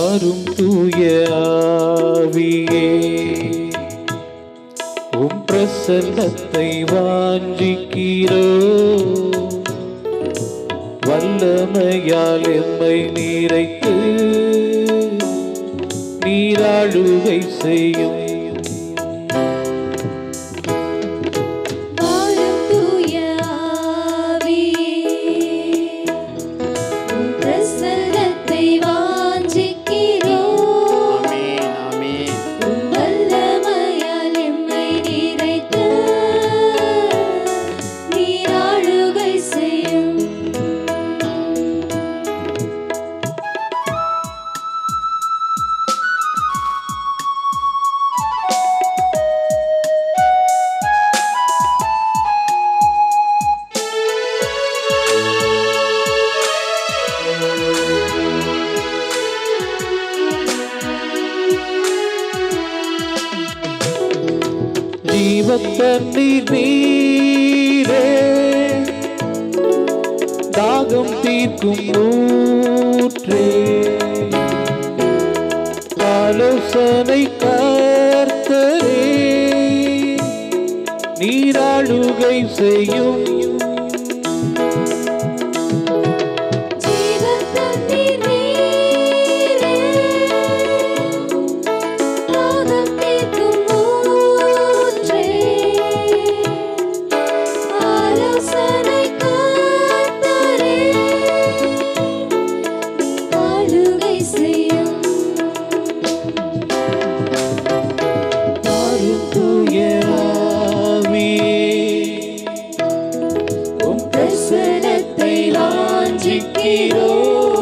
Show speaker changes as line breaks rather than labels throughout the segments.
வாரும் தூய ஆவியே உம் பிரசன்னத்தை வாஞ்சிக்கிறோ வல்லமையால் எம்மை நீரைத்து நீராளுகை செய்யும்
வாழும் தூய ஆவியே, உம் பிரசன்னத்தை வாஞ்சிக்கிறோம்.
ஆமென் ஆமென்
உம் வல்லமையால் எம்மை நிறைத்து, நீராளுகை செய்யும்
ஜீவத்தண்ணீர் நீரே தாகம் தீர்க்கும் ஊற்றே ஆலோசனை கர்த்தரே நீராளுகை செய்யும்
ஜீவத்தண்ணீர் நீரே, தாகம் தீர்க்கும் ஊற்றே, ஆலோசனை கர்த்தரே, ஆளுகை செய்யும்
வாரும் தூய ஆவியே, உம் பிரசன்னத்தை வாஞ்சிக்கிறோம்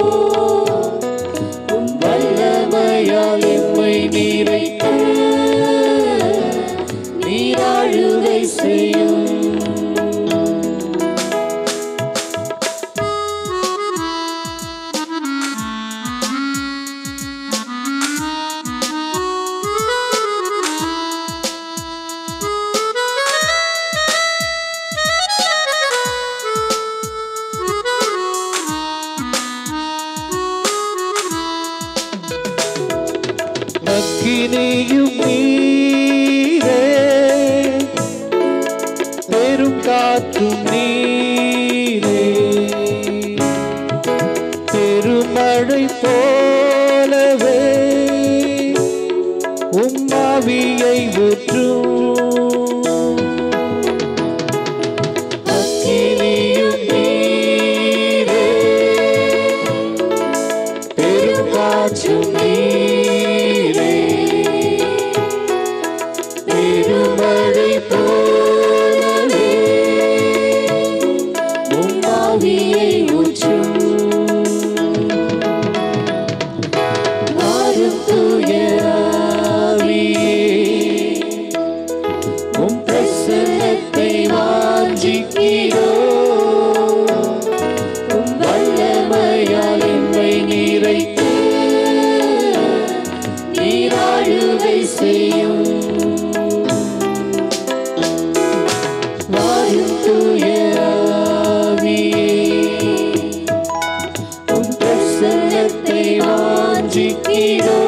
உம் வல்லமையால் எம்மை நீரைத்து நீராளுகை செய்யும் நக்கினியும் நீரே பெரும் காற்றும் நீரே பெருமழை போலவே உம்மாவியை ஊற்றும் அக்கினியும் நீரே பெருங்காற்றும் நீரே பெருமழை போலவே உம்மாவியை ஊற்றும் வாரும் தூய ஆவியே, உம் பிரசன்னத்தை வாஞ்சிக்கிறோம் உம் வல்லமையால் எம்மை நீரைத்து நீராளுகை செய்யும் வாரும் தூய ஆவியே, உம் பிரசன்னத்தை வாஞ்சிக்கிறோம்